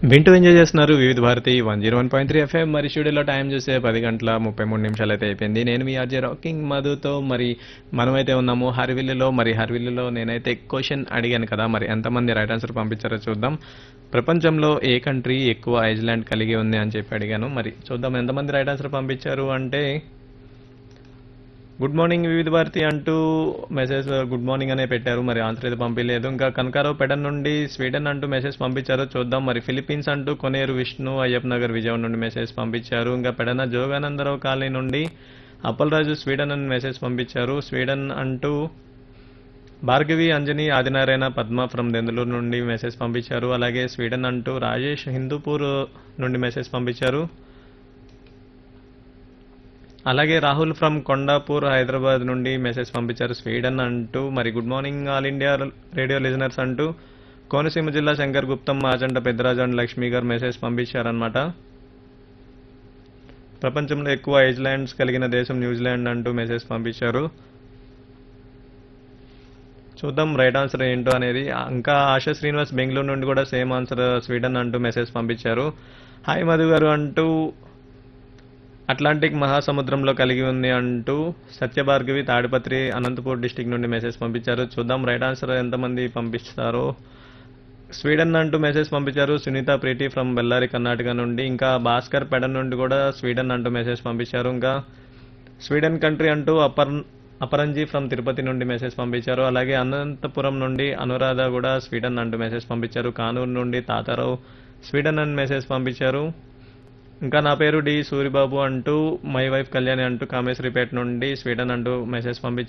వింటూ ఎంజాయ్ చేస్తున్నారు Vividh Bharati one zero one point three FM మరి స్టూడియోలో టైం చూసే పది గంటల ముప్పై మూడు నిమిషాలు అయితే అయిపోయింది నేను మీ ఆర్జే రాకింగ్ మధుతో మరి మనమైతే ఉన్నాము హర్విల్లులో మరి హర్విల్లులో నేనైతే క్వశ్చన్ అడిగాను కదా మరి ఎంతమంది రైట్ ఆన్సర్ పంపించారో చూద్దాం ప్రపంచంలో ఏ కంట్రీ ఎక్కువ ఐస్లాండ్ కలిగి ఉంది అని చెప్పి అడిగాను మరి చూద్దాం ఎంతమంది రైట్ ఆన్సర్ పంపించారు అంటే గుడ్ మార్నింగ్ వివిధ భారతి అంటూ మెసేజ్ గుడ్ మార్నింగ్ అనే పెట్టారు మరి ఆన్సర్ అయితే పంపించలేదు ఇంకా కనకారావు పెడన్ నుండి స్వీడన్ అంటూ మెసేజ్ పంపించారు చూద్దాం మరి ఫిలిప్పీన్స్ అంటూ కొనేరు విష్ణు అయ్యప్ప నగర్ విజయవాడ నుండి మెసేజ్ పంపించారు ఇంకా పెడన జోగానందరావు కాలనీ నుండి అప్పలరాజు స్వీడన్ అని మెసేజ్ పంపించారు స్వీడన్ అంటూ భార్గవి అంజని ఆదినారాయణ పద్మ ఫ్రమ్ దెందులూరు నుండి మెసేజ్ పంపించారు అలాగే స్వీడన్ అంటూ రాజేష్ హిందూపూర్ నుండి మెసేజ్ పంపించారు అలాగే రాహుల్ ఫ్రమ్ కొండాపూర్ హైదరాబాద్ నుండి మెసేజ్ పంపించారు స్వీడన్ అంటూ మరి good morning All India Radio listeners అంటూ కోనసీమ జిల్లా శంకర్ గుప్తం మాజంట పెద్దరాజు అండ్ లక్ష్మి గారు మెసేజ్ పంపించారనమాట ప్రపంచంలో ఎక్కువ ఐస్లాండ్స్ కలిగిన దేశం న్యూజిలాండ్ అంటూ మెసేజ్ పంపించారు చూద్దాం రైట్ ఆన్సర్ ఏంటో అనేది ఇంకా ఆశా శ్రీనివాస్ బెంగళూరు నుండి కూడా సేమ్ ఆన్సర్ స్వీడన్ అంటూ మెసేజ్ పంపించారు హాయ్ మధు గారు అంటూ అట్లాంటిక్ మహాసముద్రంలో కలిగి ఉంది అంటూ సత్యభార్గవి తాడిపత్రి అనంతపూర్ డిస్టిక్ నుండి మెసేజ్ పంపించారు చూద్దాం రైట్ ఆన్సర్ ఎంతమంది పంపిస్తారో స్వీడన్ అంటూ మెసేజ్ పంపించారు సునీత ప్రీతి ఫ్రమ్ బెల్లారి కర్ణాటక నుండి ఇంకా భాస్కర్ పెడన్ నుండి కూడా స్వీడన్ అంటూ మెసేజ్ పంపించారు ఇంకా స్వీడన్ కంట్రీ అంటూ అపర్ అపరంజీ ఫ్రమ్ తిరుపతి నుండి మెసేజ్ పంపించారు అలాగే అనంతపురం నుండి అనురాధ కూడా స్వీడన్ అంటూ మెసేజ్ పంపించారు కానూరు నుండి తాతారావు స్వీడన్ అని మెసేజ్ పంపించారు ఇంకా నా పేరు డి సూరిబాబు అంటూ మై వైఫ్ కళ్యాణి అంటూ కామేశ్వరిపేట నుండి స్వీడన్ అంటూ మెసేజ్ పంపించారు